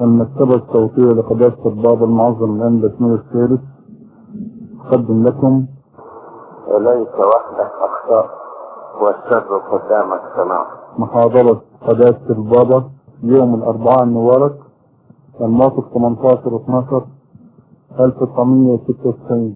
المكتبة الصوتية لقداسة البابا المعظم الآن باسمه الثالث أقدم لكم إليك وحدك أخطأ والشر قدامك صنع محاضرة قداسة البابا يوم الأربعاء المبارك الموافق 18 12 1996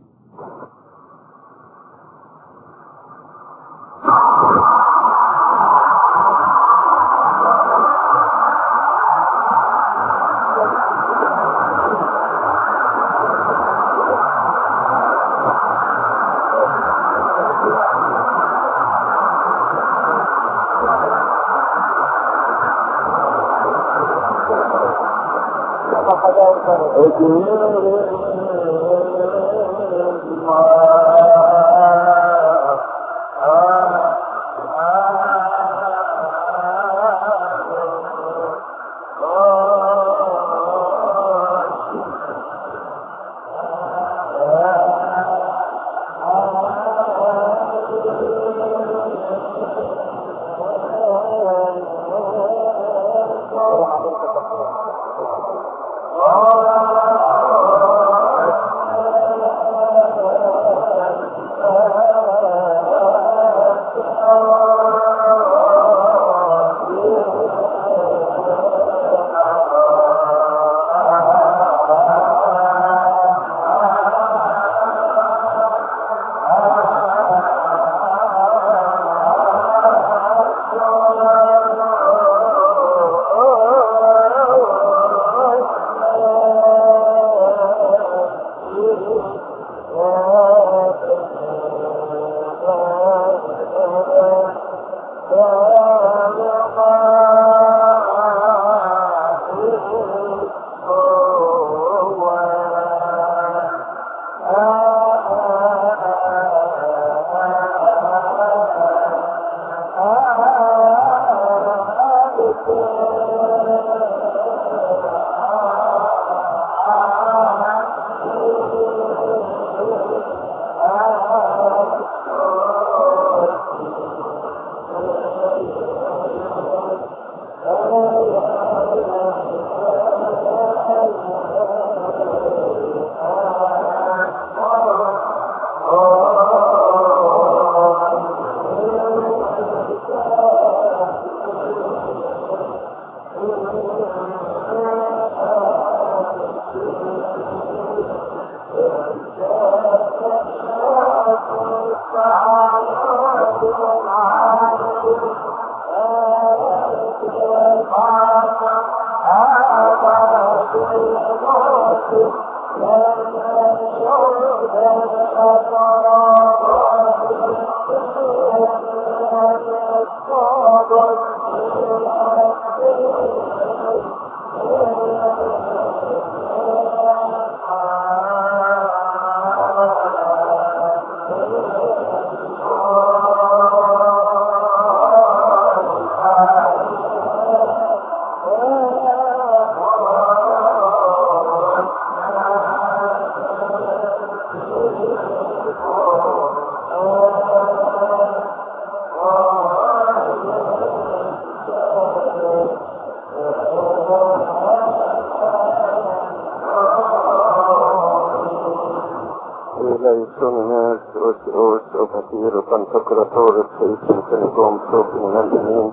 إليسوناس أسئوس أفتير كنتكراتور سيسن سنقوم سوق من الجنين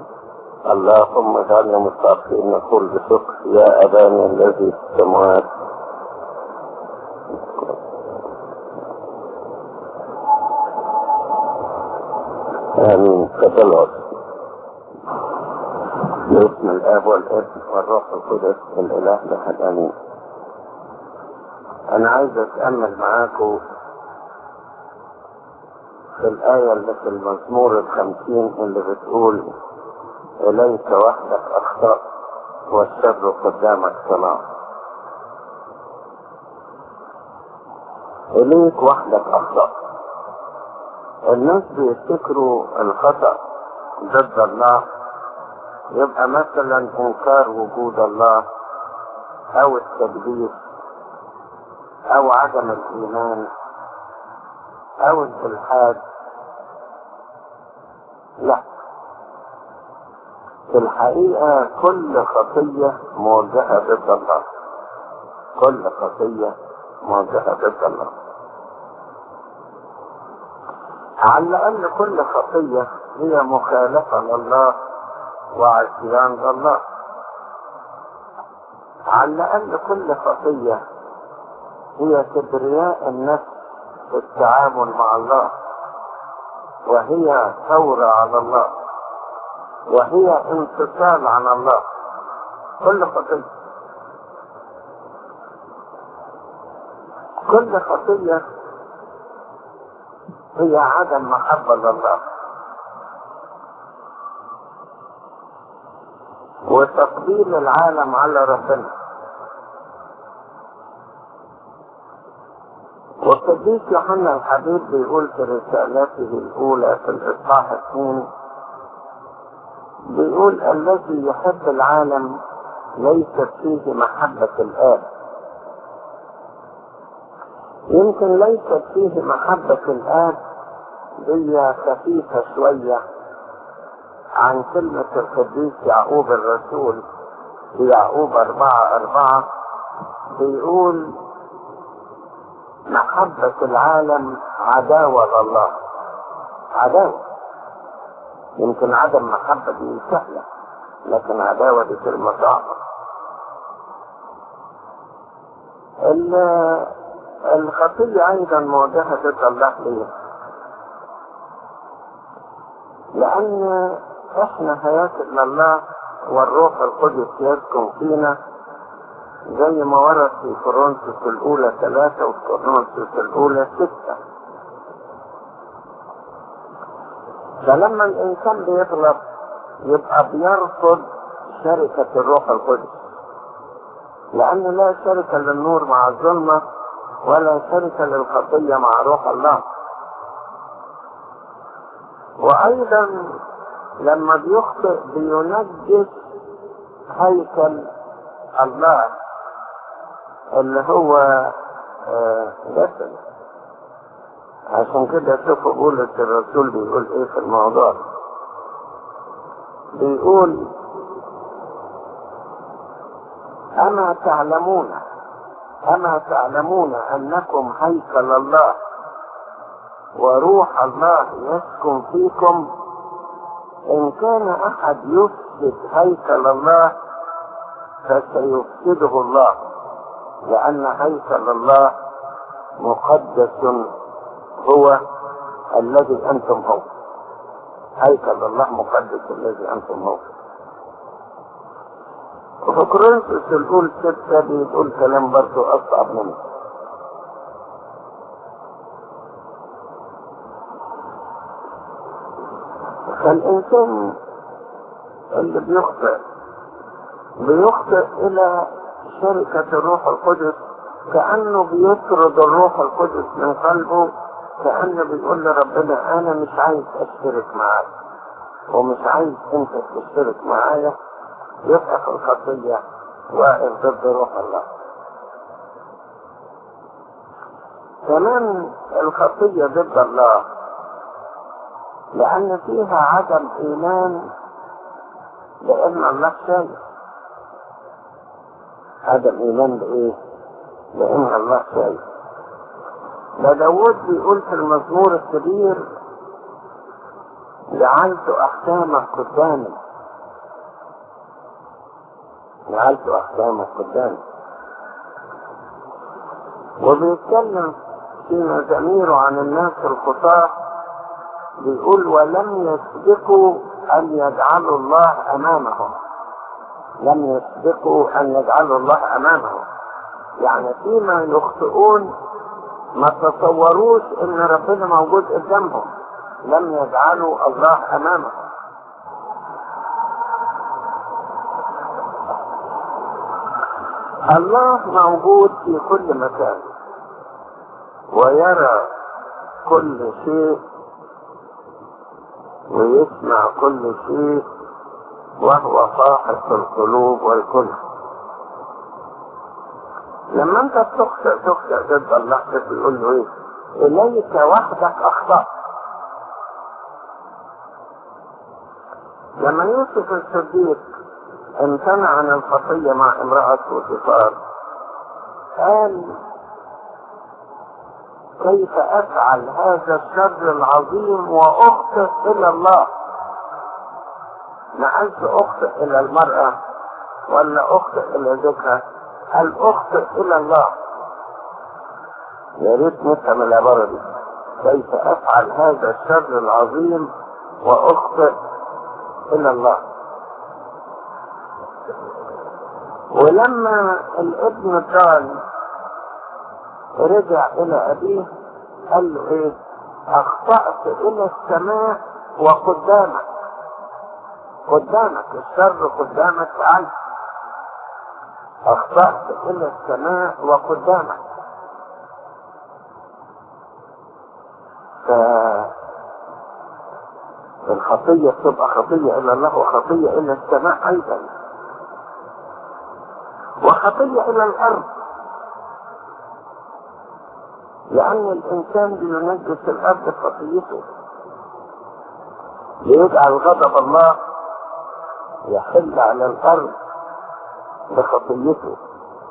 اللهم اجعلنا مستعفين نقول بشكر يا أبانا الذي في السماوات آمين تفضل باسم الآب والابن والروح القدس الإله الأحد آمين أنا عايز أتأمل معاكم في الآية اللي في المزمور الخمسين اللي بتقول إليك وحدك أخطأ والشر قدامك صلاة إليك وحدك أخطأ الناس بيفتكروا الخطأ ضد الله يبقى مثلا إنكار وجود الله أو التكذيب أو عدم الإيمان أو الإلحاد لا في الحقيقة كل خطية موجهة ضد الله كل خطية موجهة ضد الله على الأقل كل خطية هي مخالفة لله وعصيان لله على الأقل كل خطية هي كبرياء النفس في التعامل مع الله وهي ثورة على الله وهي انفصال عن الله كل خطية كل خطية هي عدم محبة لله وتقديم العالم على ربنا والقديس يوحنا الحبيب بيقول في رسالته الأولى في الإصحاح اثنين بيقول الذي يحب العالم ليست فيه محبة الآب يمكن ليست فيه محبة الآب هي خفيفة شوية عن كلمة القديس يعقوب الرسول في يعقوب أربعة أربعة بيقول محبة العالم عداوة لله عداوة يمكن عدم محبة دي سهلة لكن عداوة دي كلمة صعبة الخطية أيضا موجهة ضد الله ليه؟ لأن إحنا هياكل الله والروح القدس يسكن فينا زي ما ورد في كورنثوس الأولى ثلاثة وكورنثوس الأولى ستة فلما الإنسان بيغلط يبقى بيرفض شركة الروح القدس لأن لا شركة للنور مع الظلمة ولا شركة للخطية مع روح الله وأيضا لما بيخطئ بينجس هيكل الله اللي هو جسد عشان كده شوفوا بولس الرسول بيقول ايه في الموضوع بيقول أما تعلمون أما تعلمون أنكم هيكل الله وروح الله يسكن فيكم إن كان أحد يفسد هيكل الله فسيفسده الله لأن هيكل الله مقدس هو الذي أنتم هو هيكل الله مقدس الذي أنتم هو وفي كورنثوس الأول ستة بيقول كلام برضه أصعب منه فالإنسان اللي بيخطئ بيخطئ إلى شركة الروح القدس كأنه بيطرد الروح القدس من قلبه كأنه بيقول لربنا أنا مش عايز أشترك معاك ومش عايز أنت تشترك معايا يبقى في الخطية واقف ضد روح الله كمان الخطية ضد الله لأن فيها عدم إيمان بأن الله شايف عدم إيمان بإيه؟ بأن الله شايف ده داود بيقول في المزمور الكبير جعلت أحكامك قدامي جعلت أحكامك قدامي وبيتكلم في مزاميره عن الناس الخطاة بيقول ولم يسبقوا أن يجعلوا الله أمامهم لم يسبقوا أن يجعلوا الله أمامهم يعني فيما يخطئون ما تصوروش ان ربنا موجود قدامهم لم يجعلوا الله امامهم الله موجود في كل مكان ويرى كل شيء ويسمع كل شيء وهو صاحب القلوب والكل لما انت تخطئ تخطئ ضد الله بيقول له ايه اليك وحدك اخطأت لما يوسف الصديق امتنع عن الخطية مع امرأة بوتيفار قال كيف افعل هذا الشر العظيم واخطئ الى الله ما قالش اخطئ الى المرأة ولا اخطئ الى زوجها قال اخطئ الى الله يا ريت نفهم العبارة دي كيف افعل هذا الشر العظيم واخطئ الى الله ولما الابن قال رجع الى ابيه قال له ايه اخطأت الى السماء وقدامك قدامك الشر قدامك فعلت اخطأت الى السماء وقدامك ف الخطية تبقى خطية إلى الله وخطية إلى السماء أيضا وخطية إلى الأرض لأن الإنسان بينجس الأرض بخطيته ليجعل غضب الله يحل على الأرض بخطيته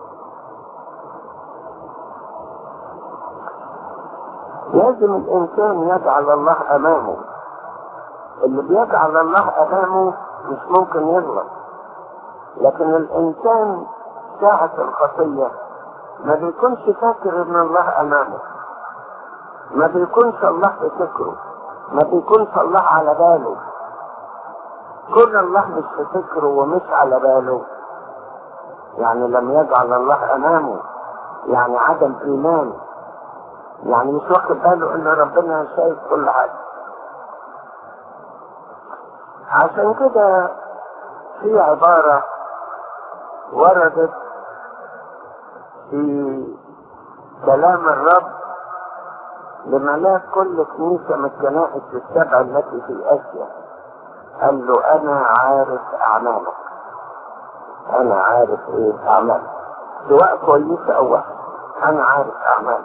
لازم الإنسان يجعل الله أمامه اللي بيجعل الله أمامه مش ممكن يغلط لكن الإنسان ساعة الخطية ما بيكونش فاكر إن الله أمامه ما بيكونش الله في فكره ما بيكونش الله على باله كل الله مش في فكره ومش على باله يعني لم يجعل الله أمامه يعني عدم إيمان يعني مش واخد باله إن ربنا شايف كل حاجة عشان كده في عبارة وردت في كلام الرب لملاك كل كنيسة من الكنائس السبع التي في آسيا قال له أنا عارف أعمالك أنا عارف إيه أعمالك سواء كويسة أو وحشة أنا عارف أعمالك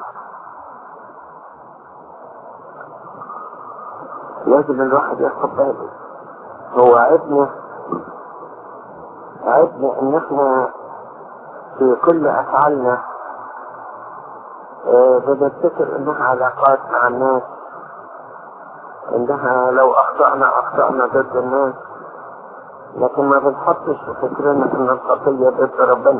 لازم الواحد ياخد باله هو عيبنا عيبنا ان احنا في كل افعالنا اه بنفتكر انها علاقات مع الناس انها لو اخطأنا اخطأنا ضد الناس لكن ما بنحطش في فكرنا ان الخطية ضد ربنا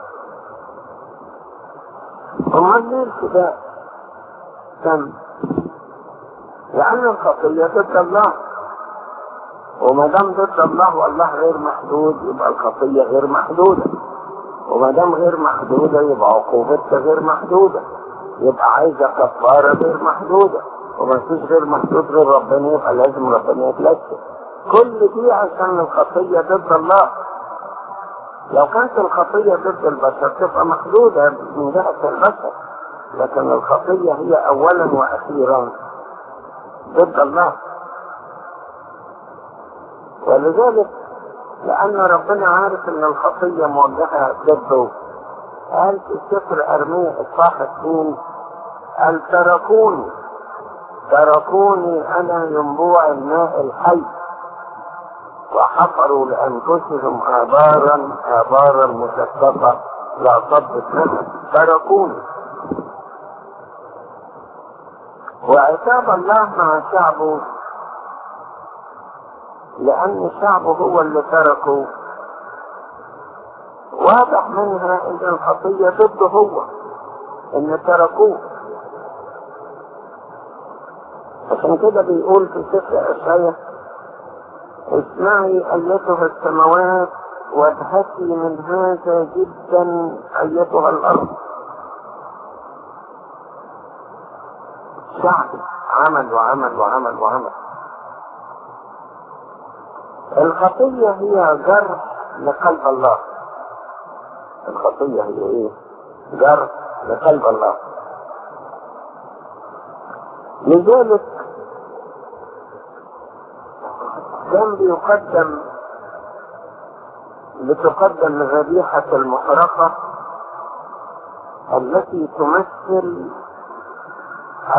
امال ليه الفداء كم لان الخطية ضد الله وما دام ضد الله والله غير محدود يبقى الخطية غير محدودة وما دام غير محدودة يبقى عقوبتها غير محدودة يبقى عايزة كفارة غير محدودة وما فيش غير محدود غير ربنا يبقى لازم ربنا يتلسل كل دي عشان الخطية ضد الله لو كانت الخطية ضد البشر تبقى محدودة من جهة البشر لكن الخطية هي أولا وأخيرا ضد الله ولذلك لأن ربنا عارف أن الخطية موجهة ضده قال في سفر أرمية إصحاح اثنين قال تركوني تركوني أنا ينبوع الماء الحي وحفروا لأنفسهم آبارا آبارا مشققة لا صبت نفس تركوني وعتاب الله مع شعبه لأن شعبه هو اللي تركه واضح منها ان الخطية ضده هو ان تركوه عشان كده بيقول في سفر اشعياء اسمعي ايتها السماوات وابهتي من هذا جدا ايتها الارض شعب عمل وعمل وعمل وعمل الخطية هي جرح لقلب الله الخطية هي ايه جرح لقلب الله لذلك كان بيقدم بتقدم الذبيحة المحرقة التي تمثل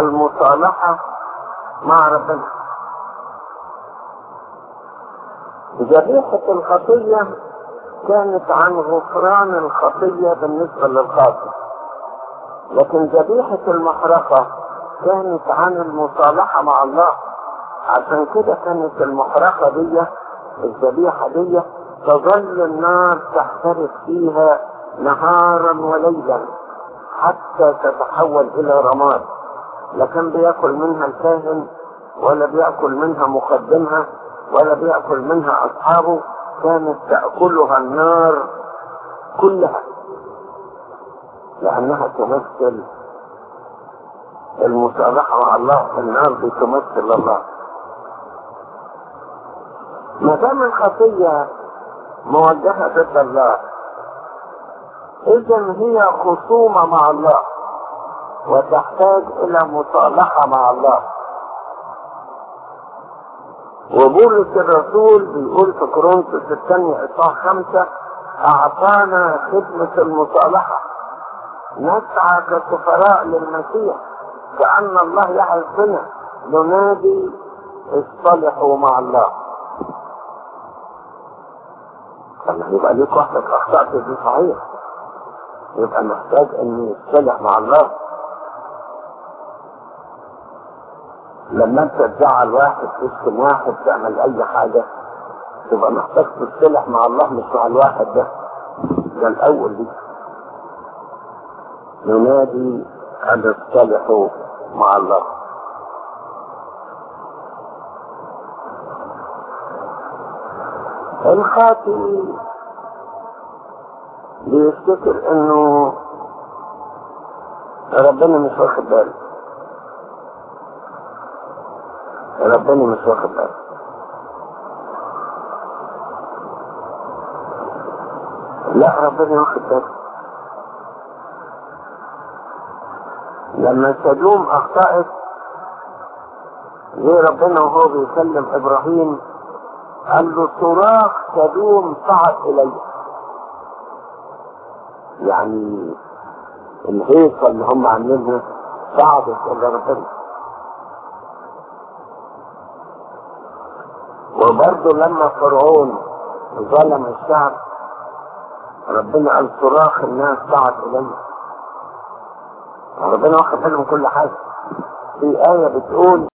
المصالحة مع ربنا ذبيحة الخطية كانت عن غفران الخطية بالنسبة للخاطئ لكن ذبيحة المحرقة كانت عن المصالحة مع الله عشان كده كانت المحرقة دي الذبيحة دي تظل النار تحترق فيها نهارا وليلا حتى تتحول الى رماد لا كان بياكل منها الكاهن ولا بياكل منها مقدمها ولا بياكل منها اصحابه كانت تاكلها النار كلها لانها تمثل المصالحه مع الله النار بتمثل الله ما دام الخطيه موجهه ضد الله اذا هي خصومه مع الله وتحتاج الى مصالحه مع الله وبولس الرسول بيقول في كورنثوس الثانية إصحاح خمسة أعطانا خدمة المصالحة نسعى كسفراء للمسيح كأن الله يعرف بنا ننادي اصطلحوا مع الله لما يبقى ليك وحدك أخطأت دي صحيح يبقى محتاج أن يصطلح مع الله لما انت تزعل واحد تشتم واحد تعمل اي حاجة تبقى محتاج تصلح مع الله مش مع الواحد ده ده الاول دي ينادي ان تصلحوا مع الله الخاطئ بيفتكر انه ربنا مش واخد باله ربنا مش واخد باله لا ربنا واخد باله لما سدوم اخطأت جه ربنا وهو بيكلم ابراهيم قال له صراخ سدوم صعد الي يعني الهيصه اللي هم عاملينها صعدت الى ربنا وبرضه لما فرعون ظلم الشعب ربنا قال صراخ الناس صعد الي ربنا واخد باله من كل حاجه في آية بتقول